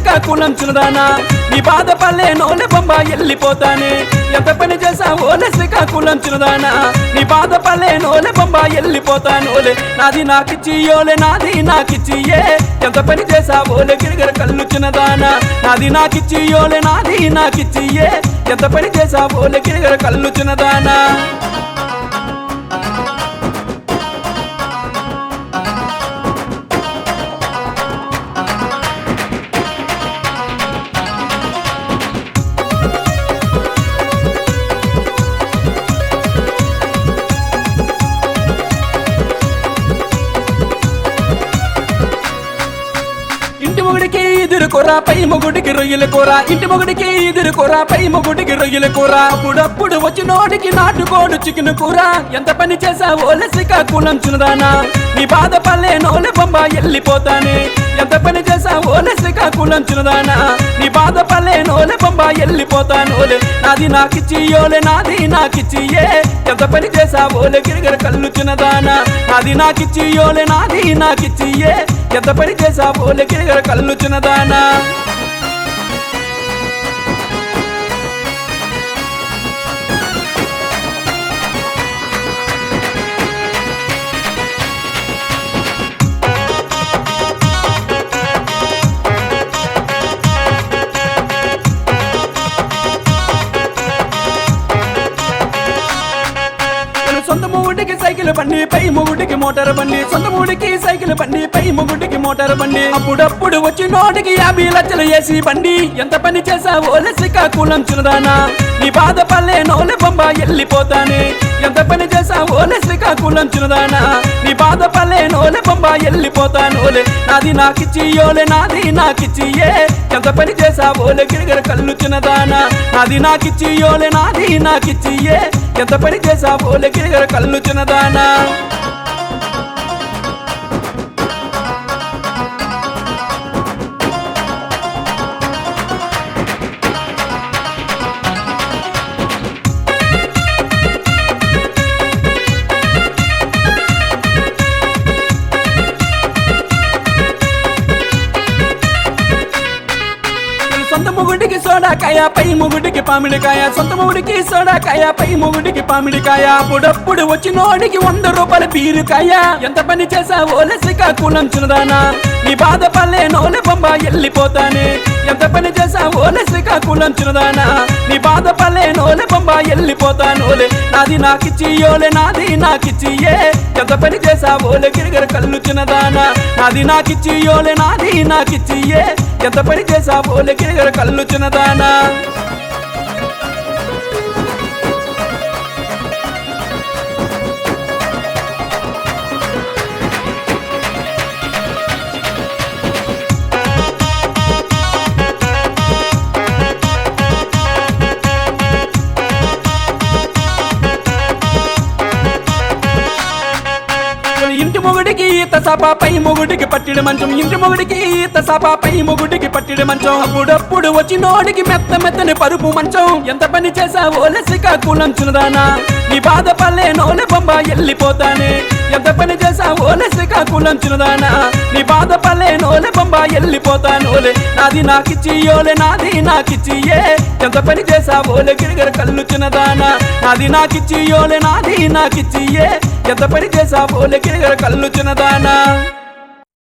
శ్రీకాకుళం చిన్నదానా నీ బాధ పల్లె నోలె బొంబ వెళ్ళిపోతానే ఎంత పని చేసావు ఓలే శ్రీకాకుళం చిన్నదానా నీ బాధ పల్లె నోలె బొంబ వెళ్ళిపోతాను ఓలే నాది నాకిచ్చి ఓలే నాది నాకిచ్చి ఏ ఎంత పని చేసావు ఓలే గిరిగర కళ్ళు చిన్నదానా నాది నాకిచ్చి ఓలే నాది నాకిచ్చి ఏ ఎంత పని చేసావు ఓలే గిరిగర కళ్ళు చిన్నదానా ఇంటి మొగుడికి ఎదురు కూర పై మొగుడికి రొయ్యల కూర ఇంటి మొగుడికి ఎదురు కూర పై మొగుడికి రొయ్యల కూర అప్పుడప్పుడు వచ్చి నోటికి నాటుకోడు చికెన్ కూర ఎంత పని చేసావు ఓలే శ్రీకాకుళం చిన్నదానా నీ బాధ పల్లె నోలె బొమ్మ వెళ్ళిపోతానే ఎంత పని చేసావు ఓలే శ్రీకాకుళం చిన్నదానా నీ బాధ పల్లె నోలె బొమ్మ వెళ్ళిపోతాను ఓలే నాది నాకిచ్చి ఓలే నాది నాకిచ్చి ఏ ఎంత పని చేసావు ఓలే గిరిగర కళ్ళు చిన్నదానా నాది నాకిచ్చి ఓలే నాది నాకిచ్చి ఏ ఎంత పని చేసావు ఓలే గిరిగర కళ్ళు చిన్నదానా నేను సొంత మొగుడికి సైకిల్ బండి పై మొగుడికి మోటార్ బండి సొంత మొగుడికి సైకిల్ బండి పై మొగుడికి మోటార్ బండి అప్పుడప్పుడు వచ్చి నోటికి యాభై లక్షలు వేసి బండి ఎంత పని చేసావో శ్రీకాకుళం చిన్నదానా నీ బాధ పల్లె నోలె బొమ్మ వెళ్ళిపోతానే ఎంత పని చేసావో శ్రీకాకుళం చిన్నదానా నీ బాధ పల్లె నోలె బొమ్మ వెళ్ళిపోతాను ఓలే నాది నాకిచ్చి ఓలే నాది నాకిచ్చి ఏ ఎంత పని చేసావో గిరిగర కళ్ళు చిన్నదానా నాది నాకిచ్చి ఓలే నాది నాకిచ్చి ఏ ఎంత పని చేసావో గిరిగర కళ్ళు చిన్నదానా సొంత మొగుడికి సోడాకాయ పై మొగుడికి పామిడికాయ సొంత మొగుడికి సోడాకాయ పై మొగుడికి పామిడికాయ అప్పుడప్పుడు వచ్చి నోడికి వంద రూపాయల బీరుకాయ ఎంత పని చేసావో శ్రీకాకుళం చిన్నదానా నీ బాధ పల్లె నోలె బొమ్మ వెళ్ళిపోతానే ఎంత పని చేసావో శ్రీకాకుళం చిన్నదానా నీ బాధ పల్లె నోలె బొమ్మ వెళ్ళిపోతాను ఓలే నాది నాకిచ్చి ఓలే నాది నాకిచ్చి ఏ ఎంత పని చేసావో గిరిగర కళ్ళు చిన్నదానా నాది నాకిచ్చి ఓలే నాది నాకిచ్చి ఏ ఎంత పని చేసావో గిరిగర కళ్ళు చిన్నదానా ఇంటి మొగుడికి ఈత సభ పై మొగుడికి పట్టిడి మంచం ఇంటి మొగుడికి ఈత సభ పై మొగుడికి పట్టిడి మంచం అప్పుడప్పుడు వచ్చి నోడికి మెత్త మెత్తని పరుపు మంచం ఎంత పని చేసావో శ్రీకాకుళం చిన్నదానా నీ బాధ పల్లె నోలె బొమ్మ వెళ్ళిపోతానే ఎంత పని చేసావో శ్రీకాకుళం చిన్నదానా నీ బాధ పల్లె నోలె బొమ్మ వెళ్ళిపోతాను ఓలే నాది నాకిచ్చి ఓలే నాది నాకిచ్చి ఏ ఎంత పని చేసావో గిరిగర కళ్ళు చిన్నదానా నాది నాకిచ్చి ఓలే నాది నాకిచ్చి ఏ ఎంత పని చేసావో గిరిగర కళ్ళు చిన్నదానా